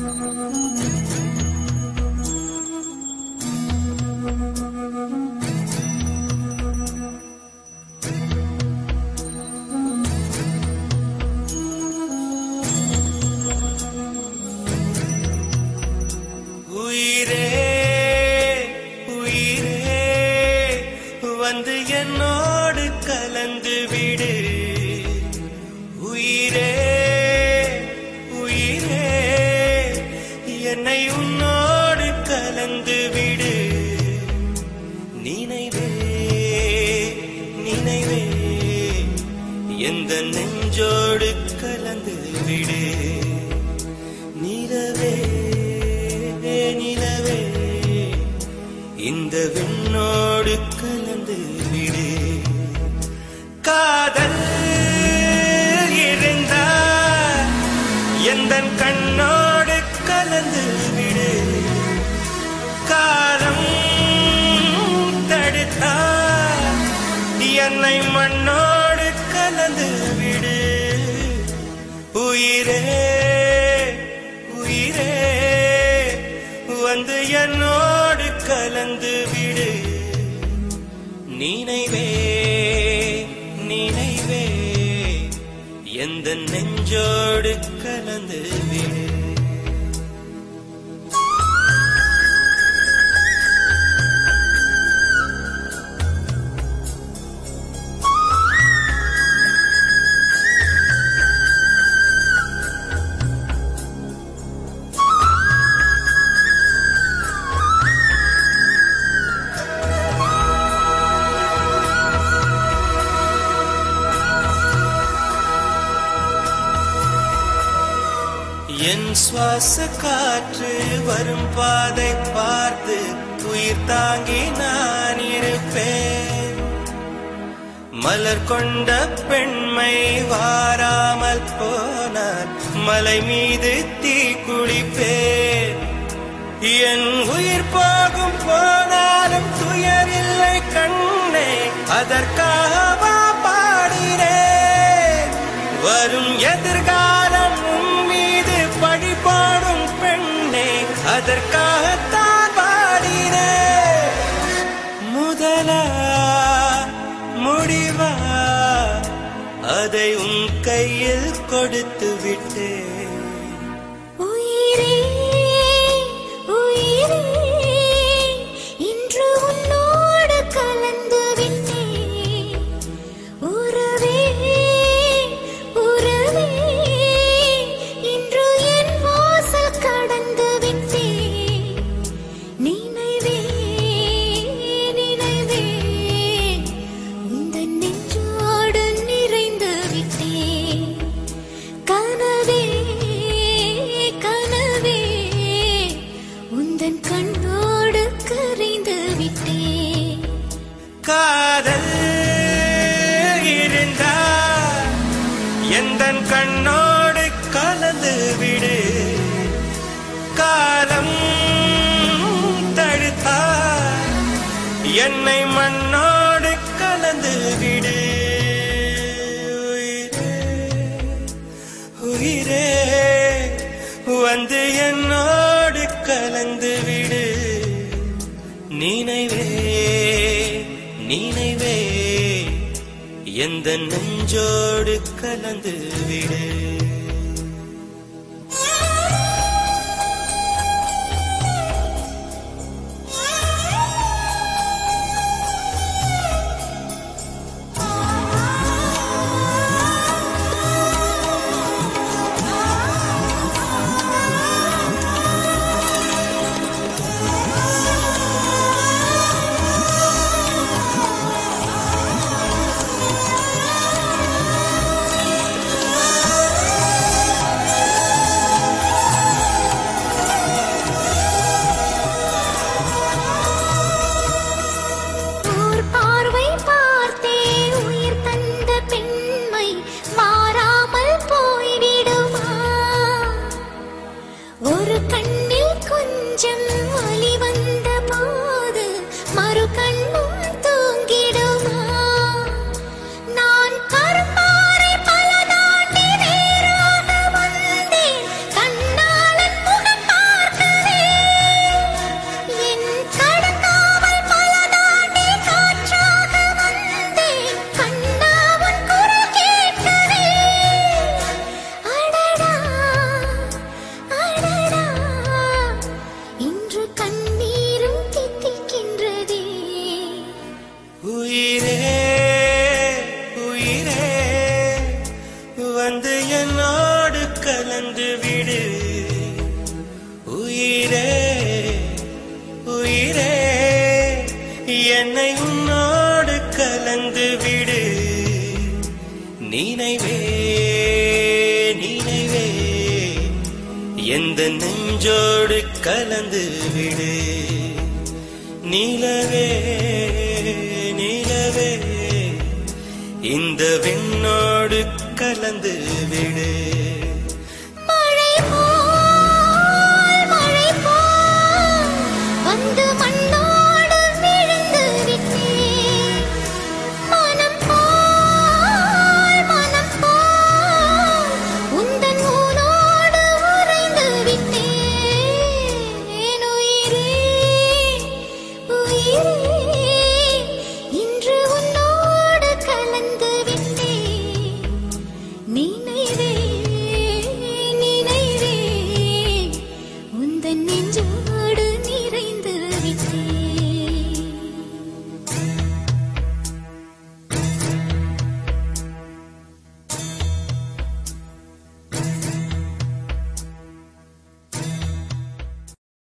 உயிரே உயிரே வந்து என்னோடு கலந்து விடு உயிரே உயிரே என்னை உன்னோடு கலந்து விடு நினைவே நினைவே எந்த நெஞ்சோடு கலந்து விடு நிலவே நிலவே இந்த விண்ணோடு கலந்து விடு காதல் இருந்தா எந்த கண்ணோடு கலந்து விடு காலம் தடுத்தா என்னை மண்ணோடு கலந்து விடு உயிரே உயிரே வந்து என்னோடு கலந்து விடு நினைவே நினைவே எந்த நெஞ்சோடு கலந்து விடு என் சுவாச காற்று வரும் பாதை பார்த்து உயிர் தாங்கி நான் இருப்பேன் மலர் கொண்ட பெண்மை வாராமல் போனால் மலை மீது தீ குளிப்பேன் என் உயிர் போகும் போனாலும் துயரில்லை கண்ணே அதற்காக பாடினேன் வரும் எதிர்காலம் உன் மீது பழி போடும் பெண்ணே அதற்காகத்தான் பாடினேன் முதலா முடிவா அதை உன் கையில் கொடுத்து விட்டேன் உயிரே உயிரே இன்று உன்னோடு கலந்து விட்டேன் உறவே உறவே இன்று என் வாசல் கடந்து விட்டேன் நினைவே நினைவே உந்தன் நெஞ்சோடு நிறைந்து விட்டேன் கனவே கனவே உந்தன் கண்ணோடு கரைந்து விட்டேன் காதல் இருந்தா எந்த கண்ணோடு கலந்து விடு காலம் தடுத்தா என்னை மண்ணோடு கலந்து விடு உயிரே, உயிரே வந்து என்னோடு கலந்து விடு நினைவே நினைவே எந்த நெஞ்சோடு கலந்து விடு ஓர் பார்வை பார்த்தே உயிர் தந்த பெண்மை மாறாமல் போய்விடுமா ஒரு கண்ணில் கொஞ்சம் ஒளி வந்த போது மறு கண்ணும் தூங்கிடுமா நான் கருப்பாறை பல தாண்டி வேறாக வந்தேன் கண்ணாளன் முகம் விடு உயிரே உயிரே என்னை உன்னோடு கலந்து விடு நினைவே நினைவே எந்த நெஞ்சோடு கலந்து விடு நிலவே நிலவே இந்த விண்ணோடு கலந்து விடு